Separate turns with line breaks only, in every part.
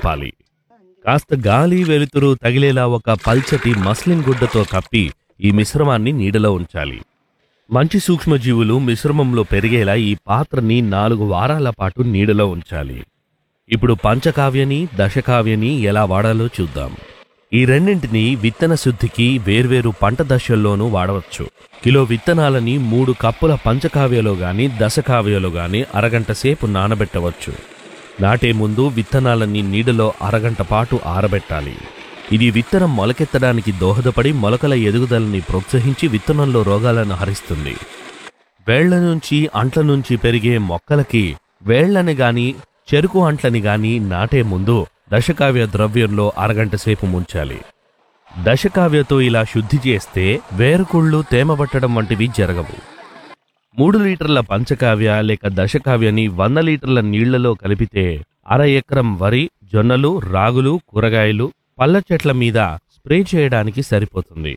కలపాలి కాస్త గాలి వెలుతురు తగిలేలా ఒక పల్చటి మస్లిన్ గుడ్డతో కప్పి ఈ మిశ్రమాన్ని నీడలో ఉంచాలి మంచి సూక్ష్మజీవులు మిశ్రమంలో పెరిగేలా ఈ పాత్రని నాలుగు వారాల పాటు నీడలో ఉంచాలి ఇప్పుడు పంచకావ్యని దశకావ్యని ఎలా వాడాలో చూద్దాం ఈ రెండింటిని విత్తన శుద్ధికి వేర్వేరు పంట దశల్లోనూ వాడవచ్చు కిలో విత్తనాలని మూడు కప్పుల పంచకావ్యలో గాని దశకావ్యలో గాని అరగంట సేపు నానబెట్టవచ్చు నాటే ముందు విత్తనాలని నీడలో అరగంట పాటు ఆరబెట్టాలి ఇది విత్తనం మొలకెత్తడానికి దోహదపడి మొలకల ఎదుగుదలని ప్రోత్సహించి విత్తనంలో రోగాలను హరిస్తుంది వేళ్ల నుంచి అంట్ల నుంచి పెరిగే మొక్కలకి వేళ్లని గాని చెరుకు అంట్లని గాని నాటే ముందు దశకావ్య ద్రవ్యంలో అరగంట సేపు ముంచాలి దశకావ్యతో ఇలా శుద్ధి చేస్తే వేరుకుళ్ళు తేమబట్టడం వంటివి జరగవు మూడు లీటర్ల పంచకావ్య లేక దశకావ్యని వంద లీటర్ల నీళ్లలో కలిపితే అర ఎకరం వరి జొన్నలు రాగులు కూరగాయలు పళ్ళ చెట్ల మీద స్ప్రే చేయడానికి సరిపోతుంది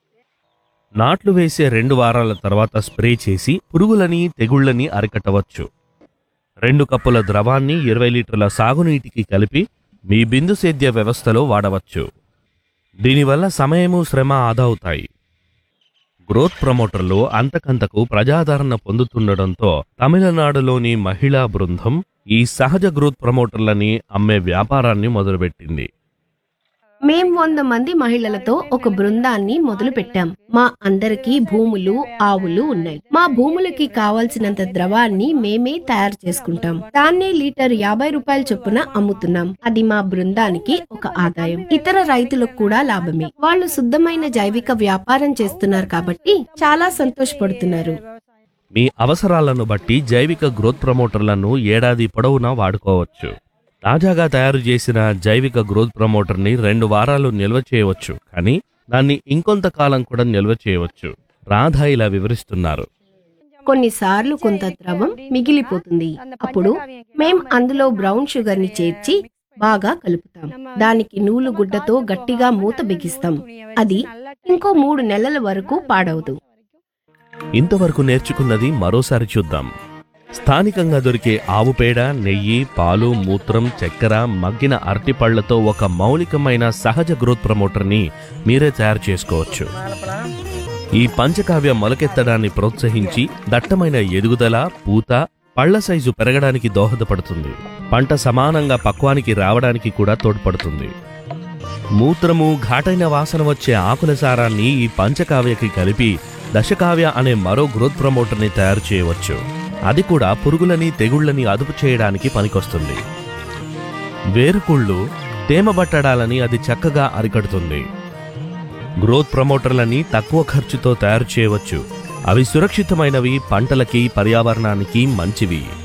నాట్లు వేసే రెండు వారాల తర్వాత స్ప్రే చేసి పురుగులని తెగుళ్ళని అరికట్టవచ్చు రెండు కప్పుల ద్రవాన్ని ఇరవై లీటర్ల సాగునీటికి కలిపి మీ బిందు సేద్య వ్యవస్థలో వాడవచ్చు దీనివల్ల సమయము శ్రమ ఆదా అవుతాయి గ్రోత్ ప్రమోటర్లు అంతకంతకు ప్రజాదరణ పొందుతుండడంతో తమిళనాడులోని మహిళా బృందం ఈ సహజ గ్రోత్ ప్రమోటర్లని అమ్మే వ్యాపారాన్ని మొదలుపెట్టింది
మేం వంద మంది మహిళలతో ఒక బృందాన్ని మొదలు పెట్టాం మా అందరికీ భూములు ఆవులు ఉన్నాయి మా భూములకి కావాల్సినంత ద్రవాన్ని మేమే తయారు చేసుకుంటాం దాన్ని లీటర్ యాభై రూపాయల చొప్పున అమ్ముతున్నాం అది మా బృందానికి ఒక ఆదాయం ఇతర రైతులకు కూడా లాభమే వాళ్ళు శుద్ధమైన జైవిక వ్యాపారం చేస్తున్నారు కాబట్టి చాలా సంతోషపడుతున్నారు
మీ అవసరాలను బట్టి జైవిక గ్రోత్ ప్రమోటర్లను ఏడాది పొడవునా వాడుకోవచ్చు తాజాగా తయారు చేసిన జైవిక గ్రోత్ ప్రమోటర్ని రెండు వారాలు నిల్వ చేయవచ్చు కానీ దాన్ని ఇంకొంతకాలం కూడా నిల్వ చేయవచ్చు రాధ ఇలా వివరిస్తున్నారు
కొన్నిసార్లు కొంత ద్రవం మిగిలిపోతుంది అప్పుడు మేం అందులో బ్రౌన్ షుగర్ ని చేర్చి బాగా కలుపుతాం దానికి నూలు గుడ్డతో గట్టిగా మూత బిగిస్తాం అది ఇంకో మూడు నెలల వరకు పాడవదు
ఇంతవరకు నేర్చుకున్నది మరోసారి చూద్దాం స్థానికంగా దొరికే ఆవు పేడ నెయ్యి పాలు మూత్రం చక్కెర మగ్గిన అరటిపళ్లతో ఒక మౌలికమైన సహజ గ్రోత్ ప్రమోటర్ని మీరే తయారు చేసుకోవచ్చు ఈ పంచకావ్య మొలకెత్తడాన్ని ప్రోత్సహించి దట్టమైన ఎదుగుదల పూత పళ్ల సైజు పెరగడానికి దోహదపడుతుంది పంట సమానంగా పక్వానికి రావడానికి కూడా తోడ్పడుతుంది మూత్రము ఘాటైన వాసన వచ్చే ఆకుల సారాన్ని ఈ పంచకావ్యకి కలిపి దశకావ్య అనే మరో గ్రోత్ ప్రమోటర్ని తయారు చేయవచ్చు అది కూడా పురుగులని తెగుళ్ళని అదుపు చేయడానికి పనికొస్తుంది వేరుకుళ్ళు తేమబట్టడాలని అది చక్కగా అరికడుతుంది గ్రోత్ ప్రమోటర్లని తక్కువ ఖర్చుతో తయారు చేయవచ్చు అవి సురక్షితమైనవి పంటలకి పర్యావరణానికి మంచివి